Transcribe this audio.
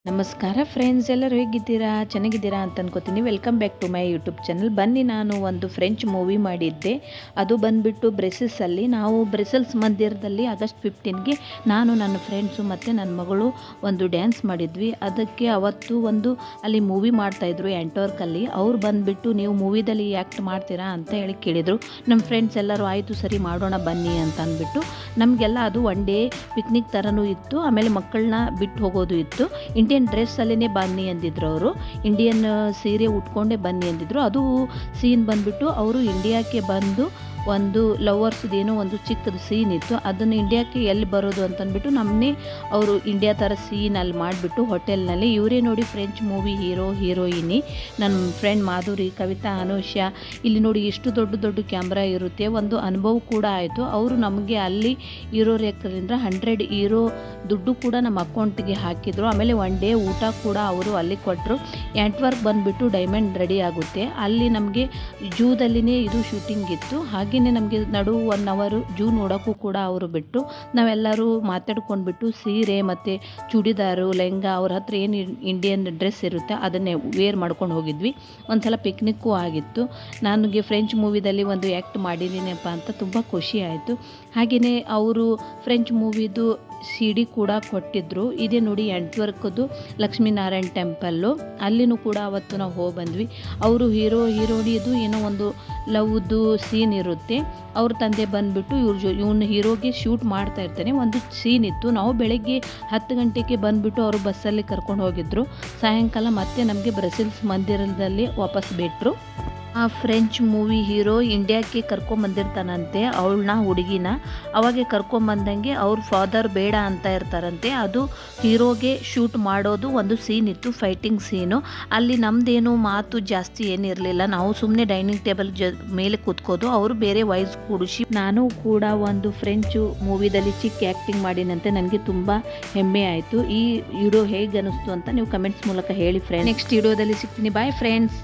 ನಮಸ್ಕಾರ ಫ್ರೆಂಡ್ಸ್ ಎಲ್ಲರೂ ಹೇಗಿದ್ದೀರಾ ಚೆನ್ನಾಗಿದ್ದೀರಾ ಅಂತ ಅನ್ಕೋತೀನಿ welcome back to my YouTube channel ಬನ್ನಿ ನಾನು ಒಂದು ಫ್ರೆಂಚ್ ಮೂವಿ ಮಾಡಿದ್ದೆ ಅದು ಬಂದುಬಿಟ್ಟು ಬ್ರೆಸಸ್ಸಲ್ಲಿ ನಾವು ಬ್ರೆಸಲ್ಸ್ ಮಂದಿರದಲ್ಲಿ ಆಗಸ್ಟ್ ಫಿಫ್ಟೀನ್ಗೆ ನಾನು ನನ್ನ ಫ್ರೆಂಡ್ಸು ಮತ್ತು ನನ್ನ ಮಗಳು ಒಂದು ಡ್ಯಾನ್ಸ್ ಮಾಡಿದ್ವಿ ಅದಕ್ಕೆ ಅವತ್ತು ಒಂದು ಅಲ್ಲಿ ಮೂವಿ ಮಾಡ್ತಾಯಿದ್ರು ಆ್ಯಂಟ್ವರ್ಕಲ್ಲಿ ಅವ್ರು ಬಂದುಬಿಟ್ಟು ನೀವು ಮೂವಿದಲ್ಲಿ ಆ್ಯಕ್ಟ್ ಮಾಡ್ತೀರಾ ಅಂತ ಹೇಳಿ ಕೇಳಿದರು ನಮ್ಮ ಫ್ರೆಂಡ್ಸ್ ಎಲ್ಲರೂ ಆಯಿತು ಸರಿ ಮಾಡೋಣ ಬನ್ನಿ ಅಂತ ಅಂದ್ಬಿಟ್ಟು ನಮಗೆಲ್ಲ ಅದು ಒನ್ ಡೇ ಪಿಕ್ನಿಕ್ ಥರನೂ ಇತ್ತು ಆಮೇಲೆ ಮಕ್ಕಳನ್ನ ಬಿಟ್ಟು ಹೋಗೋದು ಇತ್ತು ಇಂಡಿಯನ್ ಡ್ರೆಸ್ಸಲ್ಲೇ ಬನ್ನಿ ಅಂದಿದ್ರು ಅವರು ಇಂಡಿಯನ್ ಸೀರೆ ಉಟ್ಕೊಂಡೇ ಬನ್ನಿ ಅಂದಿದ್ರು ಅದು ಸೀನ್ ಬಂದುಬಿಟ್ಟು ಅವರು ಇಂಡಿಯಾಕ್ಕೆ ಬಂದು ಒಂದು ಲವರ್ಸ್ದೇನೋ ಒಂದು ಚಿಕ್ಕದು ಸೀನ್ ಇತ್ತು ಅದನ್ನು ಇಂಡಿಯಾಕ್ಕೆ ಎಲ್ಲಿ ಬರೋದು ಅಂತಂದ್ಬಿಟ್ಟು ನಮ್ಮನ್ನೇ ಅವರು ಇಂಡಿಯಾ ಥರ ಸೀನ್ ಅಲ್ಲಿ ಮಾಡಿಬಿಟ್ಟು ಹೋಟೆಲ್ನಲ್ಲಿ ಇವರೇ ನೋಡಿ ಫ್ರೆಂಚ್ ಮೂವಿ ಹೀರೋ ಹೀರೋಯಿನಿ ನನ್ನ ಫ್ರೆಂಡ್ ಮಾಧುರಿ ಕವಿತಾ ಅನುಷಾ ಇಲ್ಲಿ ನೋಡಿ ಎಷ್ಟು ದೊಡ್ಡ ದೊಡ್ಡ ಕ್ಯಾಮ್ರಾ ಇರುತ್ತೆ ಒಂದು ಅನುಭವ ಕೂಡ ಆಯಿತು ಅವರು ನಮಗೆ ಅಲ್ಲಿ ಹೀರೋ ರೇಖರಿಂದ ಹಂಡ್ರೆಡ್ ಹೀರೋ ದುಡ್ಡು ಕೂಡ ನಮ್ಮ ಅಕೌಂಟಿಗೆ ಹಾಕಿದ್ರು ಆಮೇಲೆ ಒನ್ ಡೇ ಊಟ ಕೂಡ ಅವರು ಅಲ್ಲಿ ಕೊಟ್ಟರು ಆ್ಯಂಟ್ವರ್ಕ್ ಬಂದುಬಿಟ್ಟು ಡೈಮಂಡ್ ರೆಡಿ ಆಗುತ್ತೆ ಅಲ್ಲಿ ನಮಗೆ ಜೂದಲ್ಲಿನೇ ಇದು ಶೂಟಿಂಗ್ ಇತ್ತು ಹಾಗೆಯೇ ನಮಗೆ ನಡು ಒನ್ ಅವರು ಜೂ ನೋಡೋಕ್ಕೂ ಕೂಡ ಅವರು ಬಿಟ್ಟು ನಾವೆಲ್ಲರೂ ಮಾತಾಡ್ಕೊಂಡ್ಬಿಟ್ಟು ಸೀರೆ ಮತ್ತು ಚೂಡಿದಾರು ಲೆಹಂಗಾ ಅವ್ರ ಹತ್ರ ಏನು ಇಂಡಿಯನ್ ಡ್ರೆಸ್ ಇರುತ್ತೆ ಅದನ್ನೇ ವೇರ್ ಮಾಡ್ಕೊಂಡು ಹೋಗಿದ್ವಿ ಒಂದು ಸಲ ಪಿಕ್ನಿಕ್ಕು ಆಗಿತ್ತು ನನಗೆ ಫ್ರೆಂಚ್ ಮೂವಿದಲ್ಲಿ ಒಂದು ಆ್ಯಕ್ಟ್ ಮಾಡಿದ್ದೀನಪ್ಪ ಅಂತ ತುಂಬ ಖುಷಿ ಆಯಿತು ಹಾಗೆಯೇ ಅವರು ಫ್ರೆಂಚ್ ಮೂವಿದು ಸಿ ಡಿ ಕೂಡ ಕೊಟ್ಟಿದ್ದರು ಇದೇ ನೋಡಿ ಎಂಟ್ವರ್ಕದು ಲಕ್ಷ್ಮೀನಾರಾಯಣ್ ಟೆಂಪಲ್ಲು ಅಲ್ಲಿನೂ ಕೂಡ ಅವತ್ತು ನಾವು ಹೋಗಿ ಬಂದ್ವಿ ಅವರು ಹೀರೋ ಹೀರೋಣಿದು ಏನೋ ಒಂದು ಲವ್ದು ಸೀನ್ ಇರುತ್ತೆ ಅವ್ರ ತಂದೆ ಬಂದುಬಿಟ್ಟು ಇವ್ರ ಜೊ ಇವನು ಹೀರೋಗೆ ಶೂಟ್ ಮಾಡ್ತಾ ಇರ್ತಾನೆ ಒಂದು ಸೀನ್ ಇತ್ತು ನಾವು ಬೆಳಗ್ಗೆ ಹತ್ತು ಗಂಟೆಗೆ ಬಂದುಬಿಟ್ಟು ಅವರು ಬಸ್ಸಲ್ಲಿ ಕರ್ಕೊಂಡು ಹೋಗಿದ್ರು ಸಾಯಂಕಾಲ ಮತ್ತೆ ನಮಗೆ ಬ್ರೆಸಿಲ್ಸ್ ಮಂದಿರದಲ್ಲಿ ವಾಪಸ್ ಬಿಟ್ಟರು ಆ ಫ್ರೆಂಚ್ ಮೂವಿ ಹೀರೋ ಇಂಡಿಯಾಕ್ಕೆ ಕರ್ಕೊಂಬಂದಿರ್ತಾನಂತೆ ಅವಳನ್ನ ಹುಡುಗಿನ ಅವಾಗೆ ಕರ್ಕೊಂಬಂದಂಗೆ ಅವ್ರ ಫಾದರ್ ಬೇಡ ಅಂತ ಇರ್ತಾರಂತೆ ಅದು ಹೀರೋಗೆ ಶೂಟ್ ಮಾಡೋದು ಒಂದು ಸೀನ್ ಇತ್ತು ಫೈಟಿಂಗ್ ಸೀನು ಅಲ್ಲಿ ನಮ್ಮದೇನು ಮಾತು ಜಾಸ್ತಿ ಏನಿರಲಿಲ್ಲ ನಾವು ಸುಮ್ಮನೆ ಡೈನಿಂಗ್ ಟೇಬಲ್ ಜ ಮೇಲೆ ಕೂತ್ಕೋದು ಅವರು ಬೇರೆ ವಾಯ್ಸ್ ಕೂಡಿಸಿ ನಾನು ಕೂಡ ಒಂದು ಫ್ರೆಂಚು ಮೂವಿದಲ್ಲಿ ಚಿಕ್ಕ ಆ್ಯಕ್ಟಿಂಗ್ ಮಾಡಿನಂತೆ ನನಗೆ ತುಂಬ ಹೆಮ್ಮೆ ಆಯಿತು ಈ ವಿಡಿಯೋ ಹೇಗೆ ಅನಿಸ್ತು ಅಂತ ನೀವು ಕಮೆಂಟ್ಸ್ ಮೂಲಕ ಹೇಳಿ ಫ್ರೆಂಡ್ ನೆಕ್ಸ್ಟ್ ವಿಡಿಯೋದಲ್ಲಿ ಸಿಗ್ತೀನಿ ಬಾಯ್ ಫ್ರೆಂಡ್ಸ್